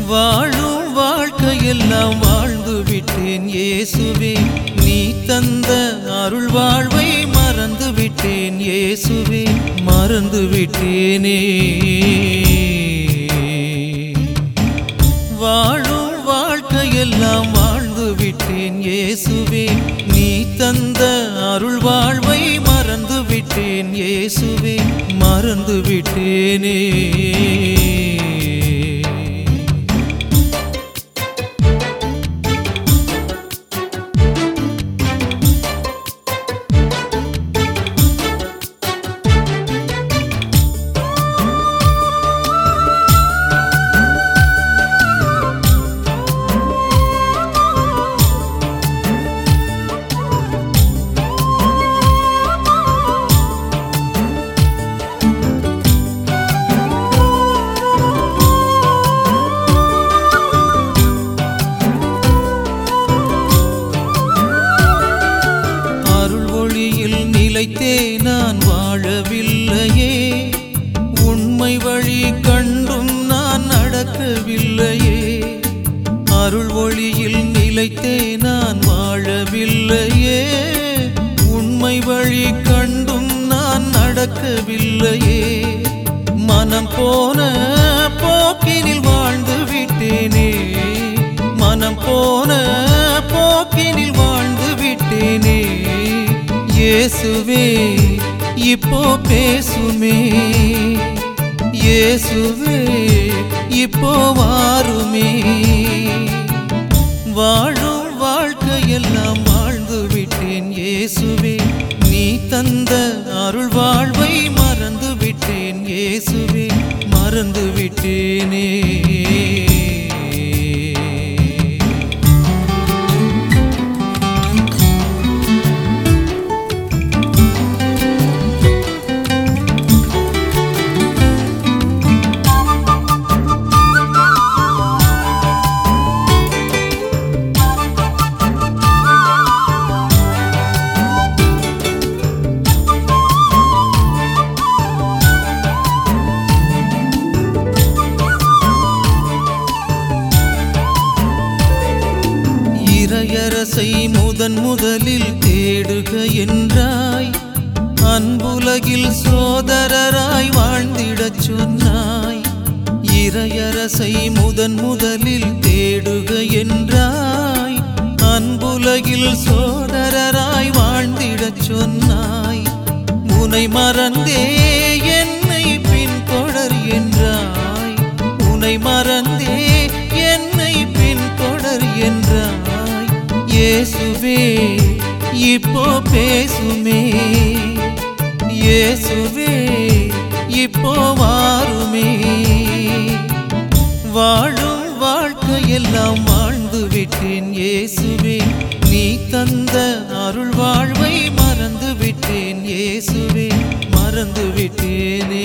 வாழும் வாழ்க்கையெல்லாம் வாழ்ந்து விட்டேன் இயேசுவே நீ தந்த அருள் வாழ்வை மறந்து விட்டேன் இயேசுவே மறந்து விட்டேனே வாழும் வாழ்க்கையெல்லாம் வாழ்ந்து விட்டேன் இயேசுவே நீ தந்த அருள் வாழ்வை மறந்து விட்டேன் இயேசுவே மறந்து விட்டேனே அருள் ஒளியில் நிலைத்தே நான் வாழவில்லையே உண்மை வழி கண்டும் நான் நடக்கவில்லையே அருள் ஒளியில் நிலைத்தே நான் வாழவில்லையே உண்மை வழி கண்டும் நான் நடக்கவில்லையே மனம் போன போக்கினில் வாழ்ந்து விட்டேனே மனம் போன போக்கினில் வாழ்ந்து விட்டேனே இயேசுவே இப்போ பேசுமே இயேசுவே இப்போ வாருமே வாழும் வாழ்க்கையெல்லாம் வாழ்ந்து விட்டேன் இயேசுவே நீ தந்த அருள் வாழ்வை மறந்து விட்டேன் இயேசுவே மறந்து விட்டேனே இறையரசை முதன் முதலில் தேடுக என்றாய் அன்புலகில் சோதரராய் வாழ்ந்திடச் சொன்னாய் இறையரசை முதன் முதலில் தேடுக என்றாய் அன்புலகில் சோதரராய் வாழ்ந்திடச் சொன்னாய் உனை மறந்தே என்னை பின்தொடர் என்றாய் உனை மறந்தே என்னை பின்தொடர் என்றாய் இயேசுவே இப்போ பேசுமே இயேசுவே இப்போ வாருமே வாழும் வாழ்க்கையெல்லாம் வாழ்ந்து விட்டேன் இயேசுவே நீ தந்த அருள் வாழ்வை மறந்து விட்டேன் இயேசுவே மறந்து விட்டேனே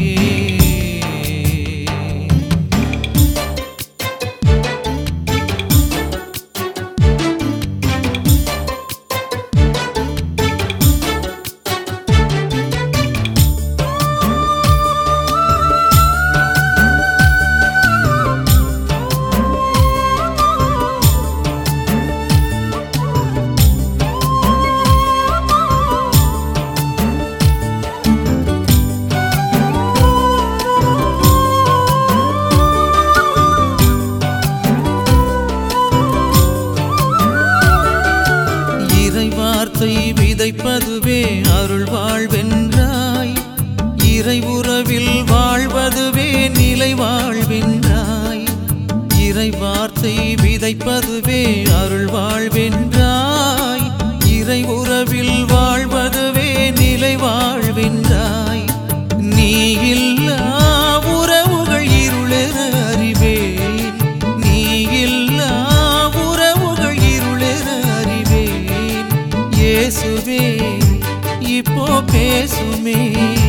இறை வார்த்தை விதைப்பதுவே அருள் வாழ்வென்றாய் இறை உறவில் வாழ்வதுவே நிலை வாழ்வென்றாய் இறை வார்த்தை விதைப்பதுவே அருள் வாழ்வென்றாய் இறை உறவில் வாழ்வதுவே நிலை வாழ்வென்றாய் நீ இல்லா உறவுகள் இருளென அறிவேன் நீ இல்லா உறவுகள் இருளென அறிவேன் இயேசுவே இப்போ பேசுமே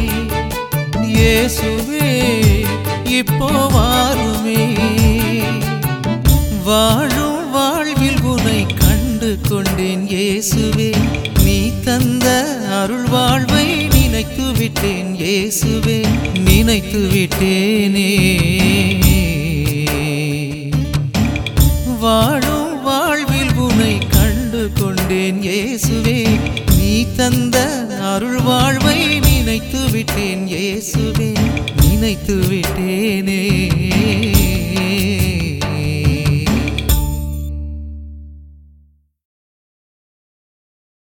இயேசுவே இப்போ வாருமே வாழும் வாழ்வில் உனை கண்டு கொண்டேன் இயேசுவே நீ தந்த அருள் வாழ்வை நினைத்து விட்டேன் இயேசுவே நினைத்து விட்டேனே வாழும் வாழ்வில் உனை கண்டு கொண்டேன் இயேசுவே நீ தந்த அருள் வாழ்வை நினைத்து விட்டேன் இயேசுவே நினைத்து விட்டேனே